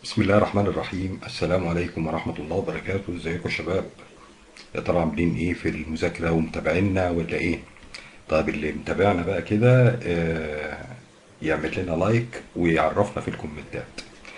بسم الله الرحمن الرحيم السلام عليكم ورحمة الله وبركاته ازيكم يا شباب يا ترى عاملين ايه في المذاكرة ومتابعينا ولا ايه طيب اللي متابعنا بقى كده آه، يعمل لنا لايك ويعرفنا في الكومنتات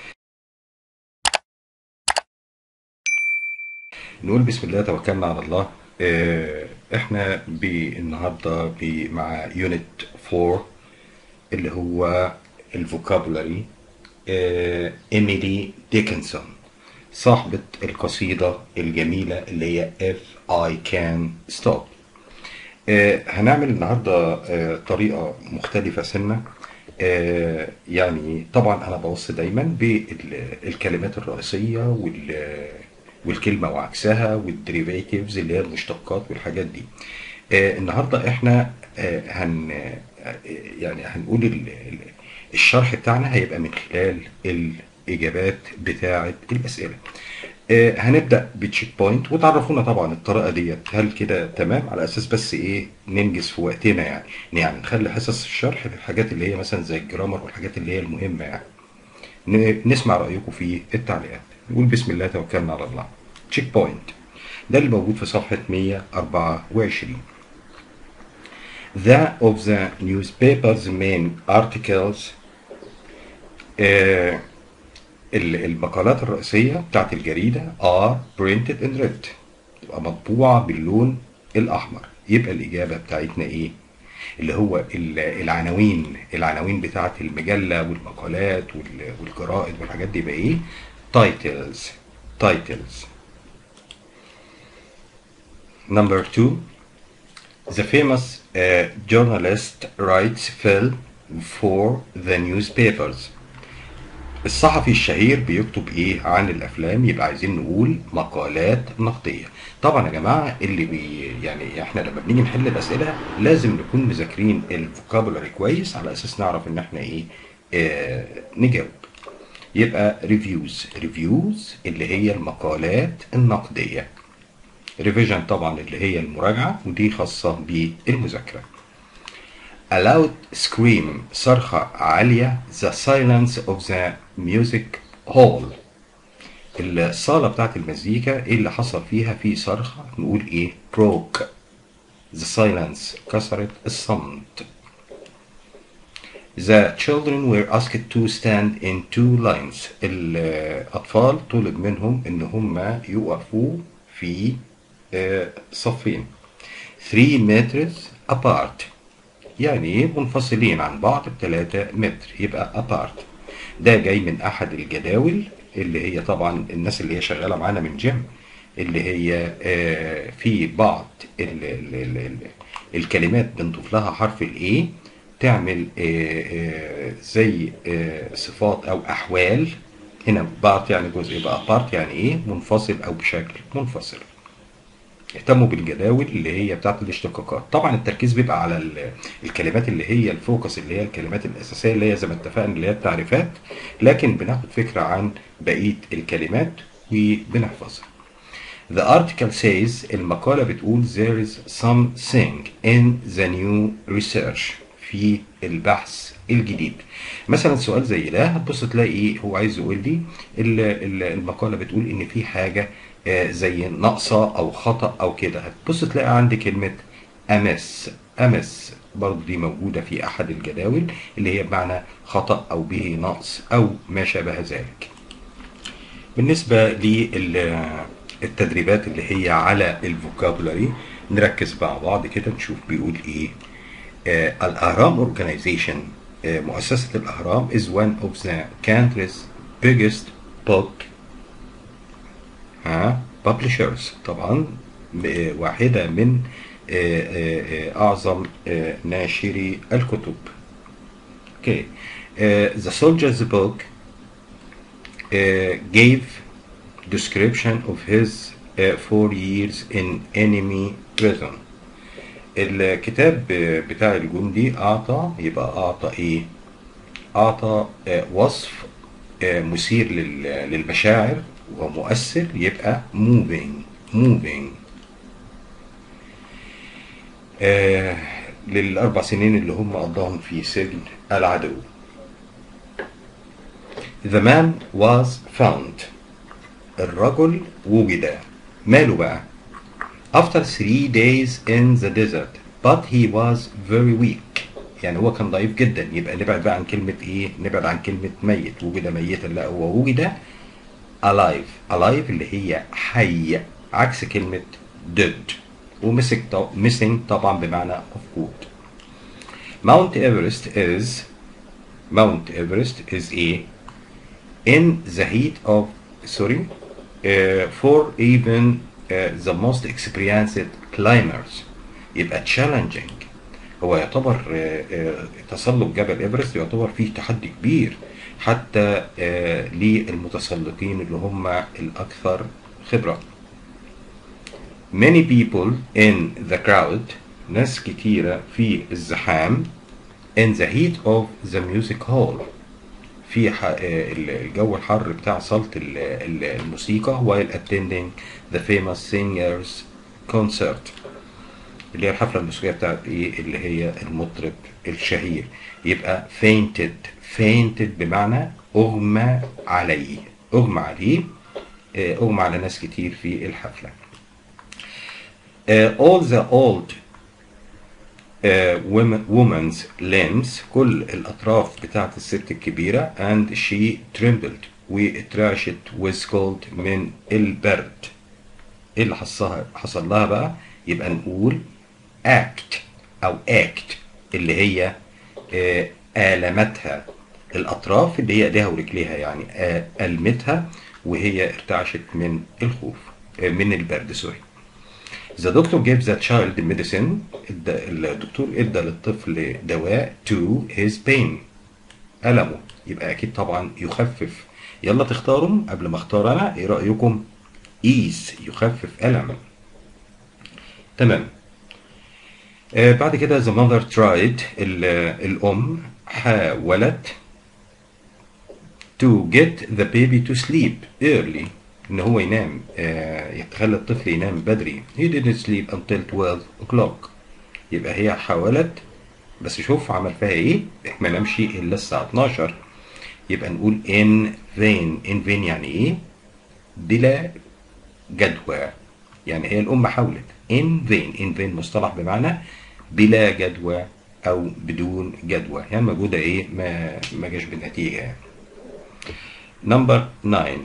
نقول بسم الله توكلنا على الله آه، احنا النهارده ب- مع يونت 4 اللي هو الفوكابولاري ايميلي ديكنسون صاحبة القصيدة الجميلة اللي هي If I Can Stop آه، هنعمل النهاردة آه، طريقة مختلفة سنة آه، يعني طبعا أنا بوصي دايما بالكلمات الرئيسية وال والكلمة وعكسها والديريفاتيفز اللي هي المشتقات والحاجات دي آه، النهاردة احنا آه، هن آه، يعني هنقول ال- ال- الشرح بتاعنا هيبقى من خلال الإجابات بتاعة الأسئلة آه، هنبدأ بتشيك بوينت وتعرفونا طبعا الطريقة ديت هل كده تمام على أساس بس إيه ننجز في وقتنا يعني يعني نخلي حصص الشرح للحاجات اللي هي مثلا زي الجرامر والحاجات اللي هي المهمة يعني ن- نسمع رأيكم في التعليقات نقول بسم الله توكلنا على الله تشيك بوينت ده اللي موجود في صفحة 124 The of the newspaper's main articles آه، ال- المقالات الرئيسية بتاعت الجريدة are printed in red تبقى مطبوعة باللون الأحمر يبقى الإجابة بتاعتنا إيه؟ اللي هو ال- العناوين العناوين بتاعت المجلة والمقالات وال- والجرائد والحاجات دي يبقى إيه؟ titles titles number two The famous uh, journalist writes film for the newspapers الصحفي الشهير بيكتب ايه عن الافلام يبقى عايزين نقول مقالات نقديه طبعا يا جماعه اللي بي يعني احنا لما بنيجي نحل الاسئله لازم نكون مذاكرين الفوكابولاري كويس على اساس نعرف ان احنا ايه آه نجاوب يبقى ريفيوز ريفيوز اللي هي المقالات النقديه ريفيجن طبعا اللي هي المراجعه ودي خاصه بالمذاكره A loud scream صرخة عالية The silence of the music hall الصالة بتاعت المزيكا ايه اللي حصل فيها في صرخة نقول ايه broke The silence كسرت الصمت The children were asked to stand in two lines الأطفال طلب منهم إن هم يقفوا في آه، صفين 3 meters apart يعني ايه منفصلين عن بعض بثلاثة متر يبقى apart ده جاي من أحد الجداول اللي هي طبعا الناس اللي هي شغالة معانا من جيم اللي هي آه، في بعض ال ال ال ال الكلمات بنضيف لها حرف الايه تعمل آه، آه، زي آه، صفات أو أحوال هنا بارت يعني جزء يبقى بارت يعني ايه منفصل أو بشكل منفصل اهتموا بالجداول اللي هي بتاعت الاشتقاقات طبعا التركيز بيبقى على ال- الكلمات اللي هي الفوكس اللي هي الكلمات الاساسيه اللي هي زي ما اتفقنا اللي هي التعريفات لكن بناخد فكره عن بقيه الكلمات وبنحفظها The article says المقالة بتقول there is something in the new research في البحث الجديد مثلا سؤال زي ده هتبص تلاقي ايه هو عايز يقول لي ال- ال- المقالة بتقول ان في حاجة آه، زي ناقصة او خطأ او كده هتبص تلاقي عندي كلمة امس امس برضه دي موجودة في احد الجداول اللي هي بمعنى خطأ او به نقص او ما شابه ذلك بالنسبة للتدريبات اللي هي على الفوكابولاري نركز مع بعض كده نشوف بيقول ايه آه الأهرام اورجانيزيشن آه مؤسسة الأهرام is one of the country's biggest book ها publishers طبعا آه، واحدة من آه، آه، آه، أعظم آه، ناشري الكتب okay. آه, the soldier's book uh, gave description of his uh, four years in enemy prison الكتاب بتاع الجندي أعطى يبقى أعطى إيه؟ أعطى آه، وصف آه، مثير لل- للمشاعر ومؤثر يبقى moving moving آه، للأربع سنين اللي هم قضاهم في سجن العدو the man was found الرجل وجد ماله بقى after three days in the desert but he was very weak يعني هو كان ضعيف جدا يبقى نبعد بقى عن كلمة ايه نبعد عن كلمة ميت وجد ميتا لا هو وجد alive alive اللي هي حي عكس كلمة dead ومسك missing طبعا بمعنى مفقود Mount Everest is Mount Everest is a in the heat of sorry uh, for even uh, the most experienced climbers يبقى challenging هو يعتبر uh, uh, تسلق جبل ايفرست يعتبر فيه تحدي كبير حتى uh, للمتسلقين اللي هم الاكثر خبره many people in the crowd ناس كتيرة في الزحام in the heat of the music hall في الجو الحر بتاع صالة الموسيقى while attending the famous singers concert اللي هي الحفلة الموسيقية بتاعت ايه اللي هي المطرب الشهير يبقى fainted fainted بمعنى اغمى عليه اغمى عليه اغمى على ناس كتير في الحفلة uh, all the old uh, women, woman's limbs كل الأطراف بتاعت الست الكبيرة and she trembled واترعشت with cold من البرد ايه اللي حصلها حصل لها بقى يبقى نقول act أو act اللي هي uh, آلمتها الأطراف اللي هي إيديها ورجليها يعني ألمتها وهي ارتعشت من الخوف من البرد سوري The doctor gave the child medicine الدكتور ادى للطفل دواء to his pain ألمه يبقى أكيد طبعا يخفف يلا تختاروا قبل ما اختار أنا إيه رأيكم ease يخفف ألم تمام آه بعد كده the mother tried الأم حاولت to get the baby to sleep early ان هو ينام آه يتخلى الطفل ينام بدري he didn't sleep until 12 o'clock يبقى هي حاولت بس شوف عمل فيها ايه ما نامش الا الساعه 12 يبقى نقول in vain in vain يعني ايه بلا جدوى يعني هي الام حاولت in vain in vain مصطلح بمعنى بلا جدوى او بدون جدوى يعني موجوده ايه ما ما جاش بالنتيجه يعني نمبر 9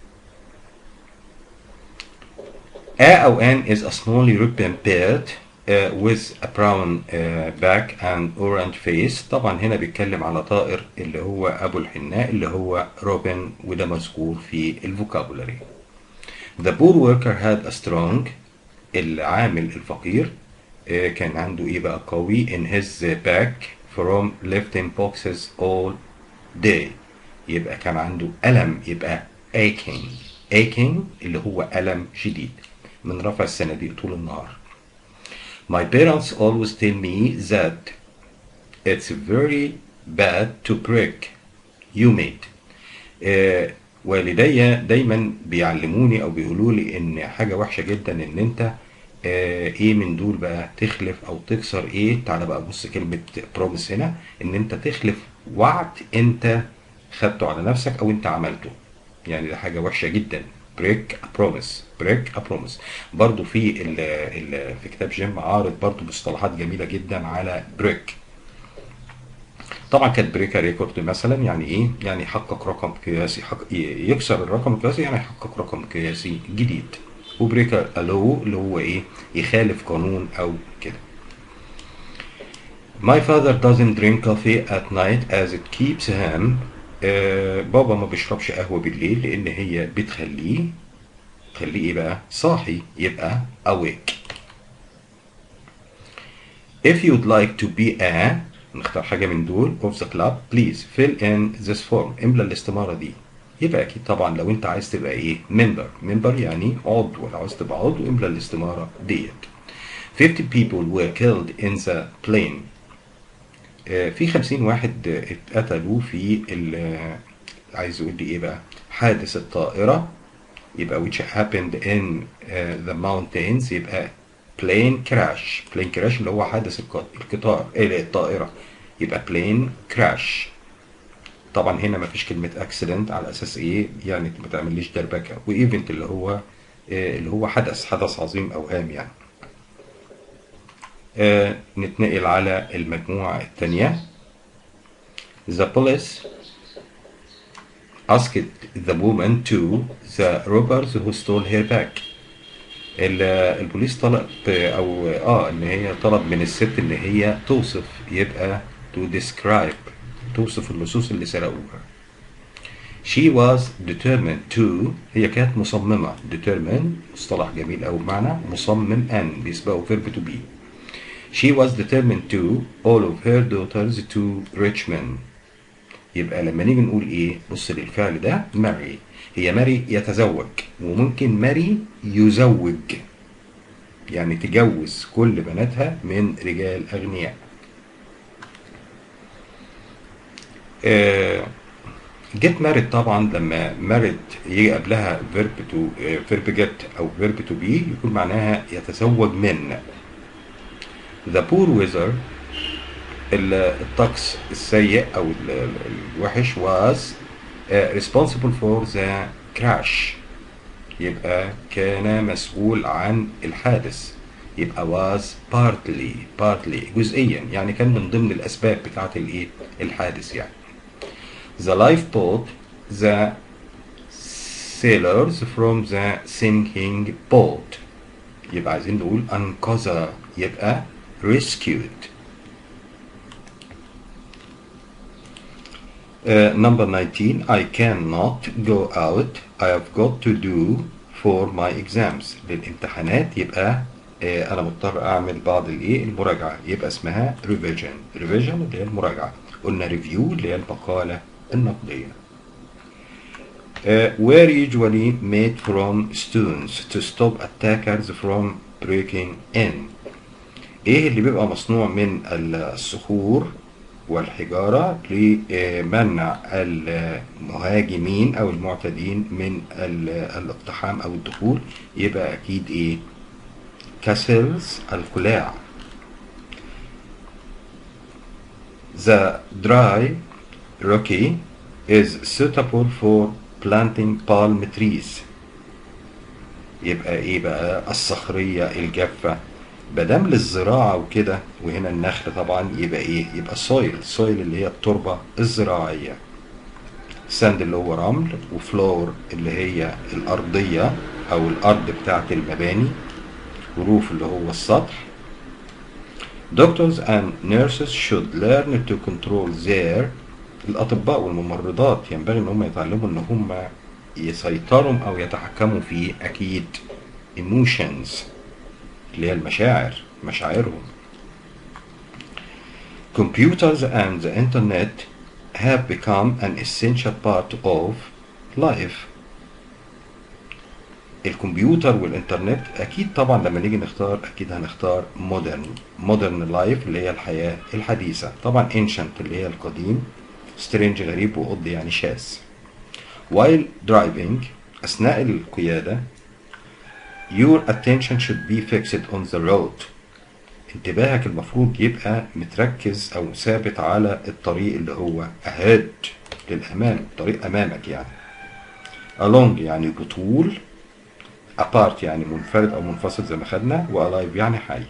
A أو N is a small European bird uh, with a brown uh, back and orange face طبعا هنا بيتكلم على طائر اللي هو أبو الحناء اللي هو روبن وده مذكور في الفوكابولاري The poor worker had a strong العامل الفقير uh, كان عنده ايه بقى قوي in his back from lifting boxes all day يبقى كان عنده ألم يبقى aching aching اللي هو ألم شديد من رفع الصناديق طول النهار. My parents always tell me that it's very bad to break you made. آه والدي دايما بيعلموني او بيقولوا لي ان حاجه وحشه جدا ان انت آه ايه من دول بقى تخلف او تكسر ايه تعالى بقى بص كلمه بروميس هنا ان انت تخلف وعد انت خدته على نفسك او انت عملته يعني ده حاجه وحشه جدا بريك ا بروميس بريك ا بروميس برضو في ال ال في كتاب جيم عارض برضو مصطلحات جميله جدا على بريك طبعا كانت بريكا ريكورد مثلا يعني ايه يعني يحقق رقم قياسي حق يكسر الرقم القياسي يعني يحقق رقم قياسي جديد وبريكا الو اللي هو ايه يخالف قانون او كده My father doesn't drink coffee at night as it keeps him آه بابا ما بيشربش قهوة بالليل لأن هي بتخليه تخليه إيه بقى؟ صاحي يبقى awake. If you'd like to be a نختار حاجة من دول of the club please fill in this form املى الاستمارة دي. يبقى أكيد طبعا لو أنت عايز تبقى إيه؟ member member يعني عضو لو عايز تبقى عضو املى الاستمارة ديت. 50 people were killed in the plane في خمسين واحد اتقتلوا في عايز يقول لي ايه بقى حادث الطائرة يبقى which happened in uh, the mountains يبقى plane crash plane crash اللي هو حادث القطار ايه الطائرة يبقى plane crash طبعا هنا ما فيش كلمة accident على أساس إيه يعني ما تعمليش دربكة وإيفنت اللي هو آه، اللي هو حدث حدث عظيم أو هام يعني آه، نتنقل على المجموعة الثانية The police asked the woman to the robbers who stole her bag ال- البوليس طلب او اه ان هي طلب من الست ان هي توصف يبقى to describe توصف اللصوص اللي سرقوها she was determined to هي كانت مصممة determined مصطلح جميل أوي بمعنى مصمم أن بيسبقه verb to be she was determined to all of her daughters to rich men يبقى لما نيجي نقول ايه بص للفعل ده marry هي ماري يتزوج وممكن ماري يزوج يعني تجوز كل بناتها من رجال أغنياء جيت مارد طبعا لما مارد يجي قبلها فيرب تو فيرب جيت او فيرب تو بي يكون معناها يتزوج من ذا بور ويزر الطقس السيء او ال- ال- الوحش was uh, responsible for the crash يبقى كان مسؤول عن الحادث يبقى was partly partly جزئيا يعني كان من ضمن الاسباب بتاعت الايه الحادث يعني the lifeboat the sailors from the sinking boat يبقى عايزين نقول انقذ يبقى rescued Uh, number 19 I cannot go out I have got to do for my exams للامتحانات يبقى uh, انا مضطر اعمل بعض الايه المراجعه يبقى اسمها revision revision اللي هي المراجعه قلنا review اللي هي المقاله النقديه uh, were usually made from stones to stop attackers from breaking in ايه اللي بيبقى مصنوع من الصخور والحجارة لمنع المهاجمين أو المعتدين من ال- الاقتحام أو الدخول يبقى أكيد إيه كاسلز القلاع The dry rocky is suitable for planting palm trees يبقى ايه بقى الصخرية الجافة بدام للزراعة وكده وهنا النخل طبعا يبقى ايه يبقى سويل سويل اللي هي التربة الزراعية ساند اللي هو رمل وفلور اللي هي الأرضية أو الأرض بتاعت المباني وروف اللي هو السطح Doctors and nurses should learn to control their الأطباء والممرضات ينبغي إن هم يتعلموا إن هم يسيطروا أو يتحكموا في أكيد emotions اللي هي المشاعر مشاعرهم Computers and the internet have become an essential part of life الكمبيوتر والإنترنت أكيد طبعا لما نيجي نختار أكيد هنختار مودرن مودرن لايف اللي هي الحياة الحديثة طبعا ancient اللي هي القديم سترينج غريب وقض يعني شاذ while driving أثناء القيادة your attention should be fixed on the road انتباهك المفروض يبقى متركز او ثابت على الطريق اللي هو ahead للامام الطريق امامك يعني along يعني بطول apart يعني منفرد او منفصل زي ما خدنا و alive يعني حي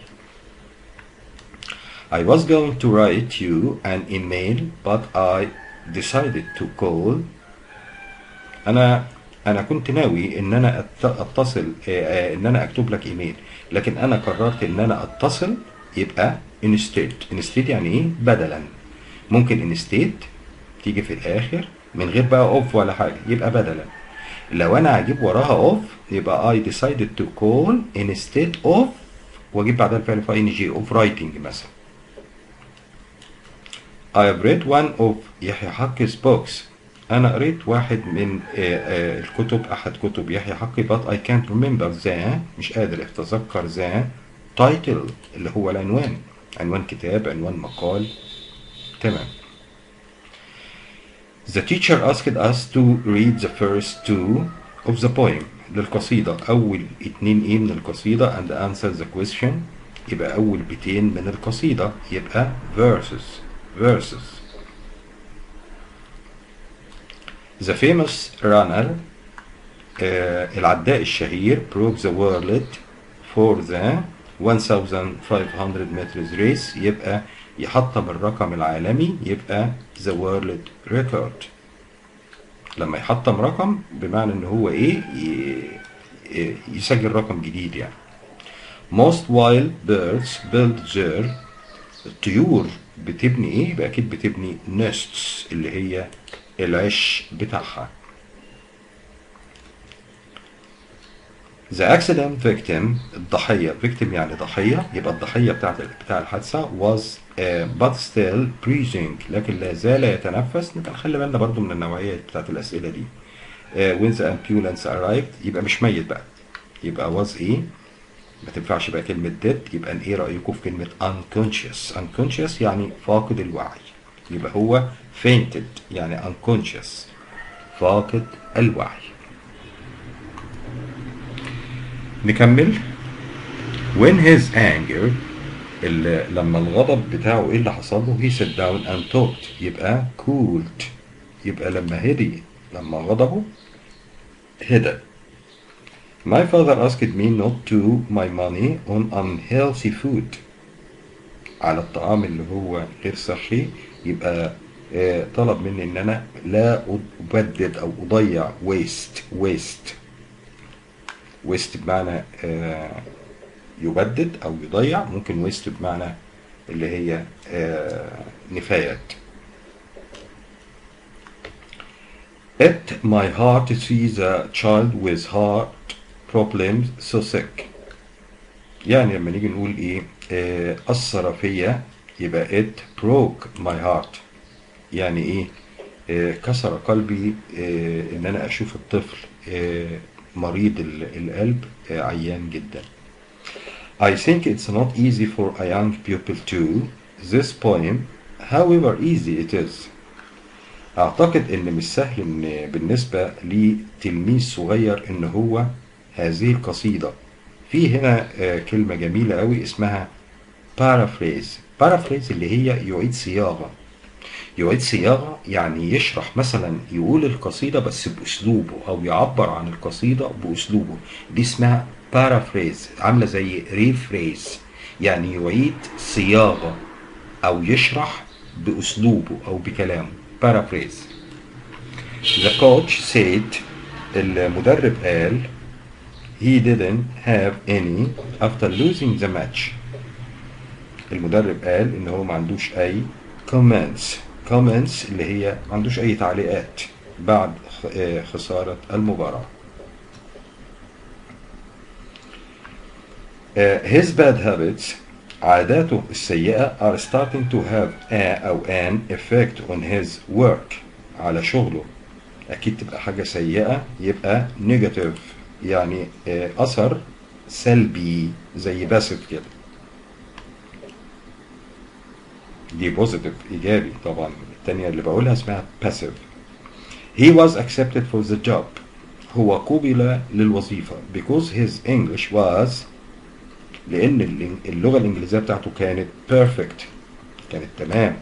I was going to write you an email but I decided to call انا انا كنت ناوي ان انا أت- اتصل آه، آه، ان انا اكتب لك ايميل لكن انا قررت ان انا اتصل يبقى instead instead يعني ايه بدلا ممكن instead تيجي في الاخر من غير بقى اوف ولا حاجه يبقى بدلا لو انا هجيب وراها اوف يبقى I decided to call instead of واجيب بعدها الفعل في ان جي اوف writing مثلا I have read one of يحيى حق's books أنا قريت واحد من آه، آه، الكتب أحد كتب يحيى حقي but I can't remember the مش قادر أتذكر the title اللي هو العنوان عنوان كتاب عنوان مقال تمام The teacher asked us to read the first two of the poem للقصيدة أول اتنين إيه من القصيدة and answer the question يبقى أول بيتين من القصيدة يبقى verses verses The famous runner آه العداء الشهير broke the world for the 1500 meters race يبقى يحطم الرقم العالمي يبقى the world record لما يحطم رقم بمعنى ان هو ايه ي- يسجل رقم جديد يعني most wild birds build their الطيور بتبني ايه يبقى اكيد بتبني nests اللي هي العش بتاعها The accident victim الضحية victim يعني ضحية يبقى الضحية بتاعت بتاع الحادثة was uh, but still breathing لكن لا زال يتنفس نبقى نخلي بالنا برضو من النوعية بتاعت الأسئلة دي uh, when the ambulance arrived يبقى مش ميت بقى يبقى was ايه ما تنفعش بقى كلمة dead يبقى ايه رأيكم في كلمة unconscious unconscious يعني فاقد الوعي يبقى هو fainted يعني unconscious فاقد الوعي نكمل when his anger اللي لما الغضب بتاعه ايه اللي حصل له he sat down and talked يبقى cooled يبقى لما هدي لما غضبه هدى My father asked me not to my money on unhealthy food على الطعام اللي هو غير صحي يبقى آه، طلب مني ان انا لا ابدد او اضيع waste waste waste بمعنى آه، يبدد او يضيع ممكن waste بمعنى اللي هي آه، نفايات At my heart to see the child with heart problems so sick يعني لما نيجي نقول ايه آه، أثر فيا يبقى it broke my heart يعني ايه آه، كسر قلبي آه، ان انا اشوف الطفل آه، مريض ال- القلب آه، عيان جدا I think it's not easy for a young pupil to this poem however easy it is اعتقد ان مش سهل ان بالنسبة لتلميذ صغير ان هو هذه القصيدة في هنا آه، كلمة جميلة قوي اسمها paraphrase paraphrase اللي هي يعيد صياغة يعيد صياغة يعني يشرح مثلا يقول القصيدة بس بأسلوبه أو يعبر عن القصيدة بأسلوبه دي اسمها paraphrase عاملة زي rephrase يعني يعيد صياغة أو يشرح بأسلوبه أو بكلامه paraphrase The coach said المدرب قال he didn't have any after losing the match المدرب قال ان هو ما عندوش اي comments comments اللي هي ما عندوش اي تعليقات بعد خ- آه، خسارة المباراة آه، his bad habits عاداته السيئة are starting to have a أو an effect on his work على شغله أكيد تبقى حاجة سيئة يبقى negative يعني آه، أثر سلبي زي باسف كده دي بوزيتيف ايجابي طبعا الثانيه اللي بقولها اسمها passive he was accepted for the job هو قبل للوظيفه because his English was لان ال- اللغه الانجليزيه بتاعته كانت perfect كانت تمام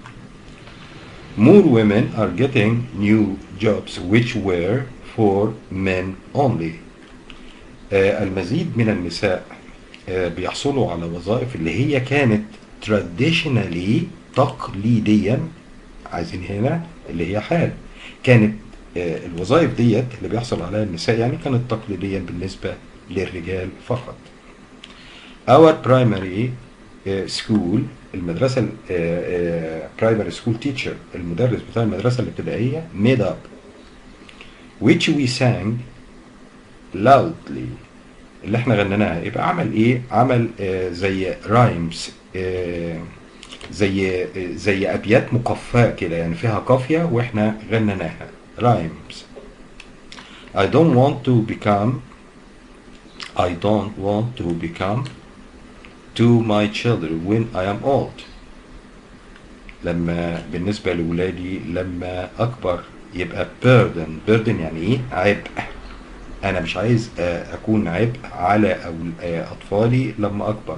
more women are getting new jobs which were for men only آه، المزيد من النساء آه، بيحصلوا على وظائف اللي هي كانت traditionally تقليديا عايزين هنا اللي هي حال كانت آه، الوظائف ديت اللي بيحصل عليها النساء يعني كانت تقليديا بالنسبة للرجال فقط our primary آه، school المدرسة ال- آه، آه، primary school teacher المدرس بتاع المدرسة الابتدائية made up which we sang loudly اللي احنا غنيناها يبقى عمل ايه عمل آه زي رايمز آه زي آه زي ابيات مقفاه كده يعني فيها قافيه واحنا غنيناها رايمز I don't want to become I don't want to become to my children when I am old لما بالنسبة لولادي لما أكبر يبقى burden burden يعني إيه عبء أنا مش عايز آه، أكون عبء على أول- آه، أطفالي لما أكبر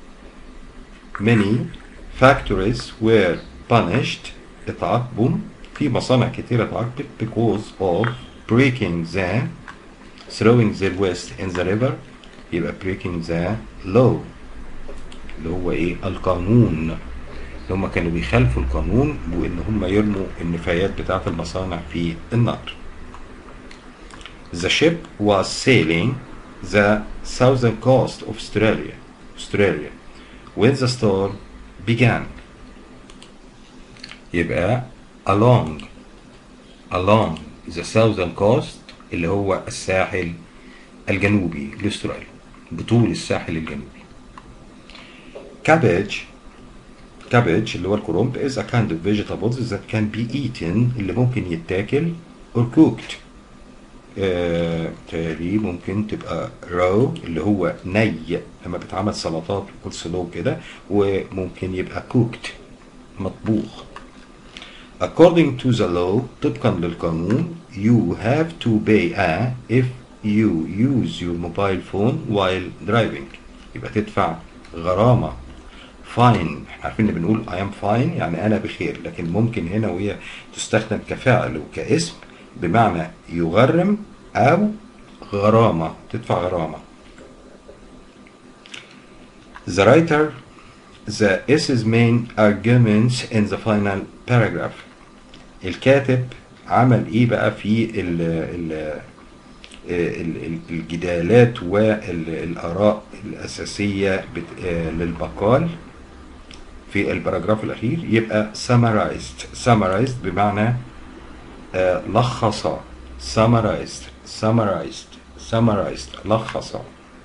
many factories were punished اتعاقبوا في مصانع كتيرة اتعاقبت because of breaking the throwing their waste in the river يبقى breaking the law اللي هو ايه القانون اللي هم كانوا بيخالفوا القانون وان هم يرموا النفايات بتاعة المصانع في النهر The ship was sailing the southern coast of Australia Australia when the storm began يبقى along along the southern coast اللي هو الساحل الجنوبي لاستراليا بطول الساحل الجنوبي cabbage cabbage اللي هو الكرنب is a kind of vegetables that can be eaten اللي ممكن يتاكل or cooked آه، تالي ممكن تبقى raw اللي هو ني لما بتعمل سلطات وكل سلو كده وممكن يبقى cooked مطبوخ according to the law طبقا للقانون you have to pay a if you use your mobile phone while driving يبقى تدفع غرامة فاين احنا عارفين ان بنقول I am fine يعني انا بخير لكن ممكن هنا وهي تستخدم كفعل وكاسم بمعنى يغرم او غرامة تدفع غرامة The writer the essay's main arguments in the final paragraph الكاتب عمل ايه بقى في ال ال ال- ال- الجدالات والآراء الأساسية بت- آه، للمقال في الباراجراف الأخير يبقى summarized summarized بمعنى آه، لخص summarized summarized summarized لخص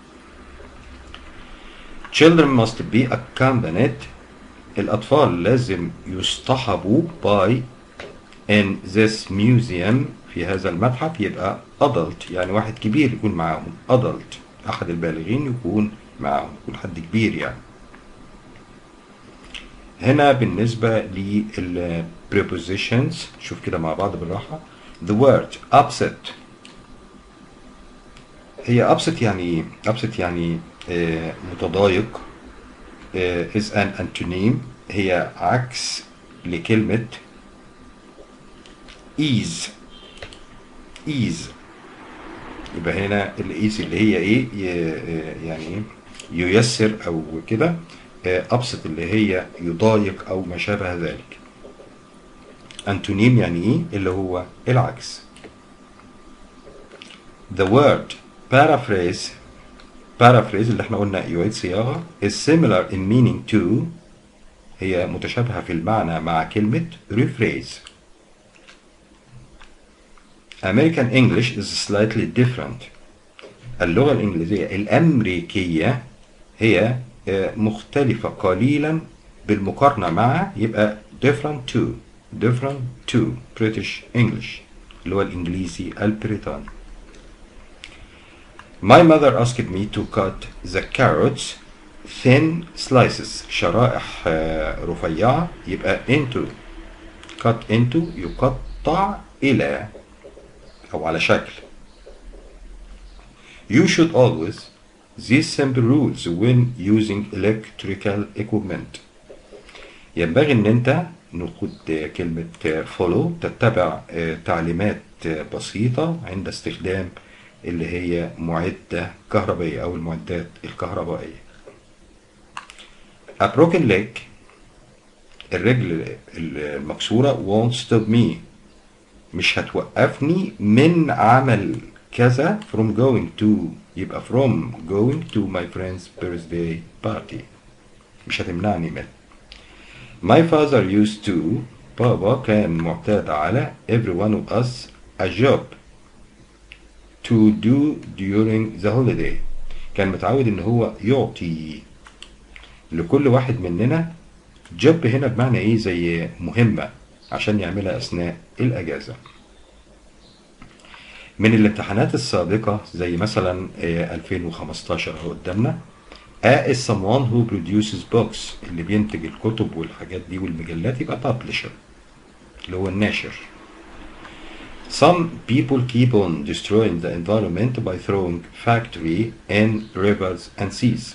children must be accompanied الأطفال لازم يصطحبوا by in this museum في هذا المتحف يبقى adult يعني واحد كبير يكون معاهم adult أحد البالغين يكون معاهم يكون حد كبير يعني هنا بالنسبة لل prepositions شوف كده مع بعض بالراحة the word upset هي upset يعني ايه؟ upset يعني آه، متضايق آه، is an antonym هي عكس لكلمة ease ease يبقى هنا الايز اللي هي ايه ي- يعني ايه ييسر او كده آه، ابسط اللي هي يضايق او ما شابه ذلك انتونيم يعني ايه اللي هو العكس the word paraphrase paraphrase اللي احنا قلنا يعيد صياغة is similar in meaning to هي متشابهة في المعنى مع كلمة rephrase American English is slightly different اللغة الإنجليزية الأمريكية هي آه، مختلفة قليلا بالمقارنة مع يبقى different to different to British English اللي هو الإنجليزي البريطاني My mother asked me to cut the carrots thin slices شرائح آه، رفيعة يبقى into cut into يقطع إلى أو على شكل You should always these simple rules when using electrical equipment ينبغي ان انت ناخد كلمة follow تتبع آه، تعليمات آه، بسيطة عند استخدام اللي هي معدة كهربائية أو المعدات الكهربائية. A broken leg الرجل المكسورة won't stop me مش هتوقفني من عمل كذا from going to يبقى from going to my friend's birthday party مش هتمنعني منه My father used to بابا كان معتاد على every one of us a job to do during the holiday كان متعود ان هو يعطي لكل واحد مننا job هنا بمعنى ايه زي مهمة عشان يعملها اثناء الاجازة من الامتحانات السابقة زي مثلا آه، 2015 اهو قدامنا A is someone who produces books اللي بينتج الكتب والحاجات دي والمجلات يبقى publisher اللي هو الناشر Some people keep on destroying the environment by throwing factory in rivers and seas.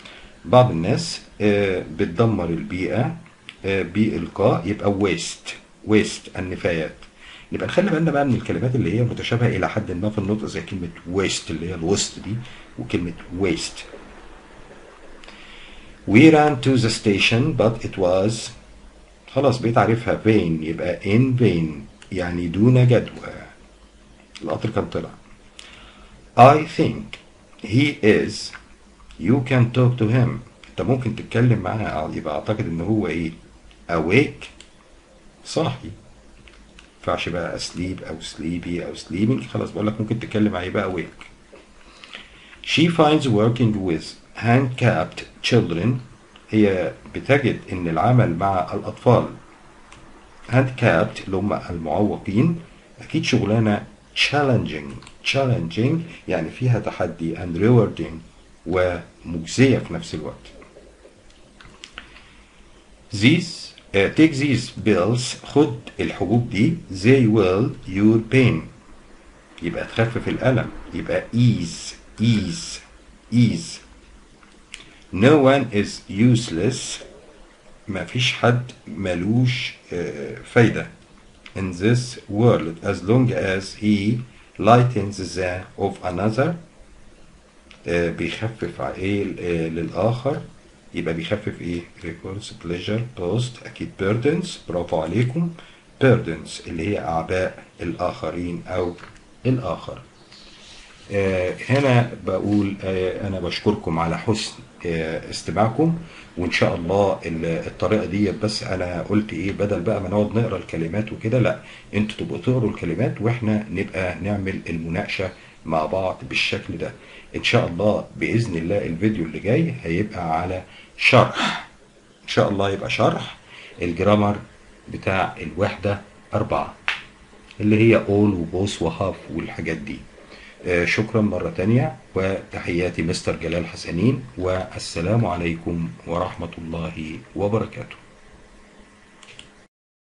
بعض الناس آه، بتدمر البيئة آه، بإلقاء يبقى waste waste النفايات يبقى نخلي بالنا بقى من الكلمات اللي هي متشابهه الى حد ما في النطق زي كلمه waste اللي هي الوسط دي وكلمه waste We ran to the station but it was خلاص بقيت عارفها vain يبقى in vain يعني دون جدوى القطر كان طلع I think he is you can talk to him انت ممكن تتكلم معاه يبقى اعتقد ان هو ايه awake صاحي ينفعش بقى اسليب او سليبي او سليبنج خلاص بقول لك ممكن تتكلم معاه يبقى awake she finds working with handicapped children هي بتجد ان العمل مع الاطفال handicapped اللي هم المعوقين اكيد شغلانه challenging challenging يعني فيها تحدي and rewarding ومجزيه في نفس الوقت these uh, take these pills خد الحبوب دي they will your pain يبقى تخفف الألم يبقى ease ease ease no one is useless ما فيش حد ملوش آه، فايدة in this world as long as he lightens the of another آه، بيخفف ع- ايه آه، للآخر يبقى بيخفف ايه records pleasure post اكيد burdens برافو عليكم burdens اللي هي اعباء الاخرين او الاخر آه، هنا بقول آه، انا بشكركم على حسن آه، استماعكم وان شاء الله ال- الطريقه دي بس انا قلت ايه بدل بقى ما نقعد نقرا الكلمات وكده لا انتوا تبقوا تقروا الكلمات واحنا نبقى نعمل المناقشه مع بعض بالشكل ده ان شاء الله باذن الله الفيديو اللي جاي هيبقى على شرح ان شاء الله يبقى شرح الجرامر بتاع الوحده أربعة اللي هي اول وبوس وهاف والحاجات دي آه، شكرا مرة تانية وتحياتي مستر جلال حسنين والسلام عليكم ورحمة الله وبركاته